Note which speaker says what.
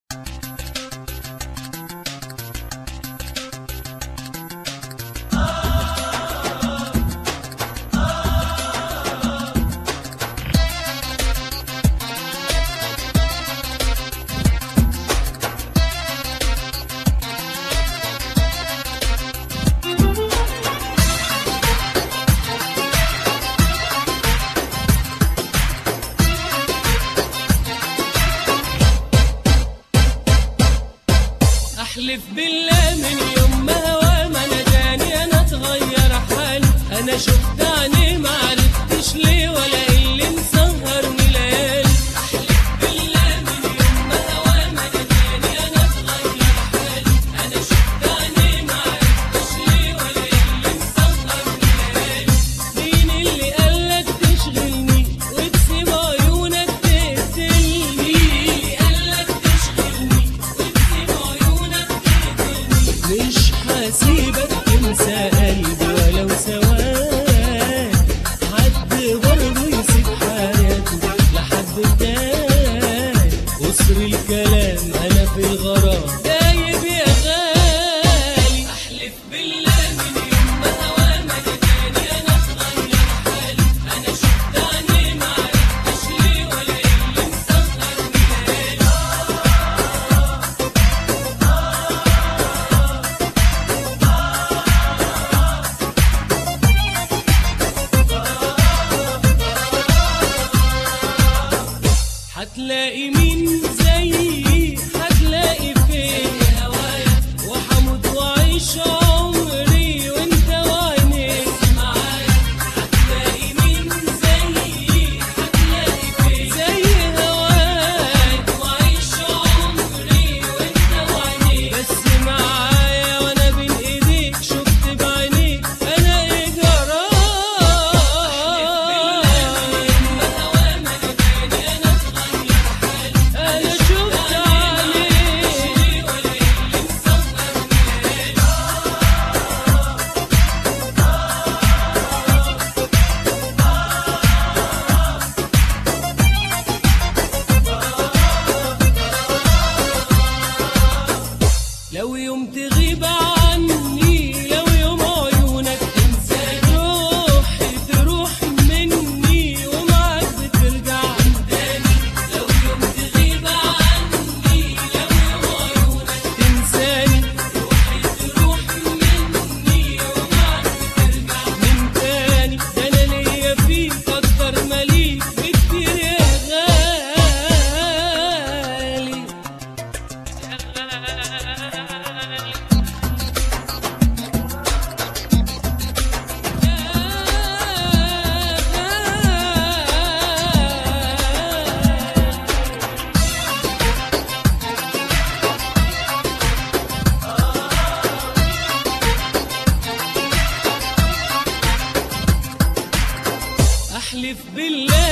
Speaker 1: احلف بالله من يوم ما هوا ما ناداني انا اتغير حالي انا شفت عينيه ما عرفتش ليه ولا إيه اللي مسهرني ليالي احلف بالله من يوم ما هوا ما ناداني انا اتغير حالي انا شفت عينيه ما عرفتش ليه ولا إيه اللي مسهرني ليالي مين اللي قالك تشغلني وتسيب عيونك تقتلني مين اللي قالك تشغلني وتسيب عيونك تقتلني مش هسيبك تنسى قلبي ولو ثواني حد برضه يسيب حياته لحد تاني قصر الكلام انا في الغرام دايب يا غالي احلف بالله من يوم ما هوا ما ناداني انا اتغير حالي انا شفت عينيه ما عرفتش ليه ولا إيه اللي مسهرني ليالي هتلاقي مين زيي هتلاقي فين هوايا وحموت واعيش عمري وانت وعينيك معايا هتلاقي مين زيي هتلاقي فين زي هوايا وعيش عمري وانت وعينيك بس معايا وانا بين ايديك شفت بعينيك انا ايه جرى انا شفت عليك لو يوم تغيب عني لو يوم عيونك تنسى روحي تروح مني ومعاك بترجع تاني لو يوم تغيب عني لو يوم عيونك تنساني روحي تروح مني ومعاك بترجع من تاني ده انا ليا فيك اكتر ماليك بكتير يا غالي احلف بالله